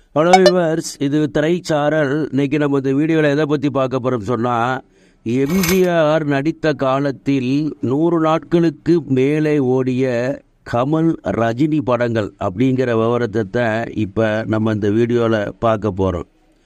hello viewers இது திரைச்சாரல் இன்னைக்கு நம்ம இந்த வீடியோவில் எதை பற்றி பார்க்க போகிறோம் சொன்னால் எம்ஜிஆர் நடித்த காலத்தில் நூறு நாட்களுக்கு மேலே ஓடிய கமல் ரஜினி படங்கள் அப்படிங்கிற விவரத்தை தான் இப்போ நம்ம இந்த வீடியோவில் பார்க்க போகிறோம்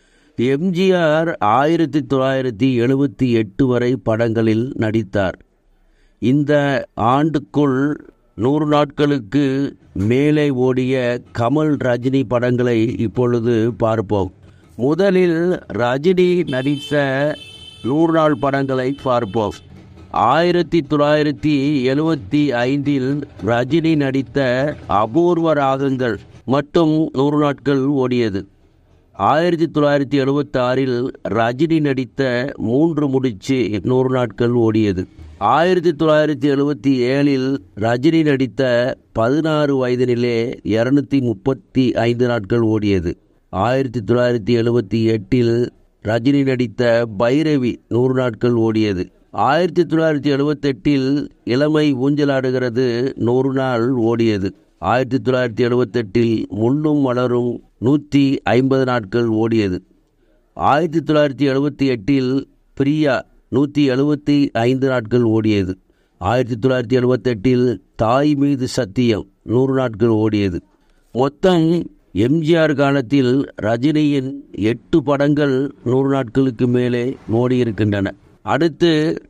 எம்ஜிஆர் ஆயிரத்தி தொள்ளாயிரத்தி எழுபத்தி எட்டு வரை படங்களில் நடித்தார் இந்த ஆண்டுக்குள் நூறு நாட்களுக்கு மேலே ஓடிய கமல் ரஜினி படங்களை இப்பொழுது பார்ப்போம் முதலில் ரஜினி நடித்த நூறு நாள் படங்களை பார்ப்போம் ஆயிரத்தி தொள்ளாயிரத்தி எழுபத்தி ஐந்தில் ரஜினி நடித்த அபூர்வ ராகங்கள் மட்டும் நூறு நாட்கள் ஓடியது ஆயிரத்தி தொள்ளாயிரத்தி எழுபத்தி ஆறில் ரஜினி நடித்த மூன்று முடிச்சு நூறு நாட்கள் ஓடியது ஆயிரத்தி தொள்ளாயிரத்தி எழுபத்தி ஏழில் ரஜினி நடித்த பதினாறு வயதினிலே இரநூத்தி முப்பத்தி ஐந்து நாட்கள் ஓடியது ஆயிரத்தி தொள்ளாயிரத்தி எழுபத்தி எட்டில் ரஜினி நடித்த பைரவி நூறு நாட்கள் ஓடியது ஆயிரத்தி தொள்ளாயிரத்தி எழுபத்தெட்டில் இளமை ஊஞ்சலாடுகிறது நூறு நாள் ஓடியது ஆயிரத்தி தொள்ளாயிரத்தி எழுபத்தெட்டில் முள்ளும் மலரும் நூற்றி ஐம்பது நாட்கள் ஓடியது ஆயிரத்தி தொள்ளாயிரத்தி எழுபத்தி எட்டில் பிரியா நூற்றி எழுபத்தி ஐந்து நாட்கள் ஓடியது ஆயிரத்தி தொள்ளாயிரத்தி எழுபத்தெட்டில் தாய் மீது சத்தியம் நூறு நாட்கள் ஓடியது மொத்தம் எம்ஜிஆர் காலத்தில் ரஜினியின் எட்டு படங்கள் நூறு நாட்களுக்கு மேலே ஓடியிருக்கின்றன அடுத்து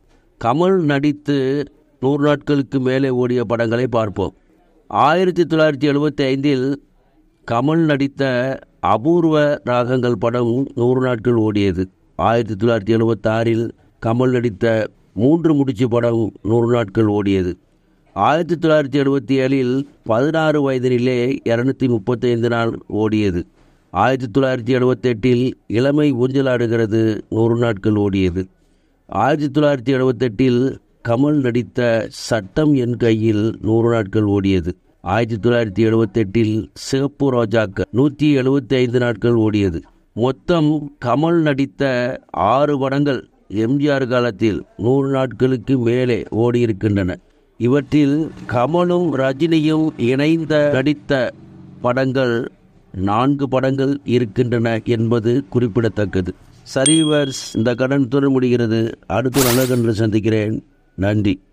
கமல் நடித்து நூறு நாட்களுக்கு மேலே ஓடிய படங்களை பார்ப்போம் ஆயிரத்தி தொள்ளாயிரத்தி எழுபத்தி ஐந்தில் கமல் நடித்த அபூர்வ ராகங்கள் படம் நூறு நாட்கள் ஓடியது ஆயிரத்தி தொள்ளாயிரத்தி எழுபத்தாறில் கமல் நடித்த மூன்று முடிச்சு படம் நூறு நாட்கள் ஓடியது ஆயிரத்தி தொள்ளாயிரத்தி எழுபத்தி ஏழில் பதினாறு வயதினிலே இரநூத்தி முப்பத்தைந்து நாள் ஓடியது ஆயிரத்தி தொள்ளாயிரத்தி எழுபத்தெட்டில் இளமை ஊஞ்சலாடுகிறது நூறு நாட்கள் ஓடியது ஆயிரத்தி தொள்ளாயிரத்தி எழுபத்தெட்டில் கமல் நடித்த சட்டம் என் கையில் நூறு நாட்கள் ஓடியது ஆயிரத்தி தொள்ளாயிரத்தி எழுபத்தெட்டில் சிவப்பு ரோஜாக்கள் நூற்றி எழுபத்தி ஐந்து நாட்கள் ஓடியது மொத்தம் கமல் நடித்த ஆறு படங்கள் எம்ஜிஆர் காலத்தில் நூறு நாட்களுக்கு மேலே ஓடியிருக்கின்றன இவற்றில் கமலும் ரஜினியும் இணைந்த நடித்த படங்கள் நான்கு படங்கள் இருக்கின்றன என்பது குறிப்பிடத்தக்கது சரிவர்ஸ் இந்த கடன் துறை முடிகிறது அடுத்த நல்ல கன்று சந்திக்கிறேன் நன்றி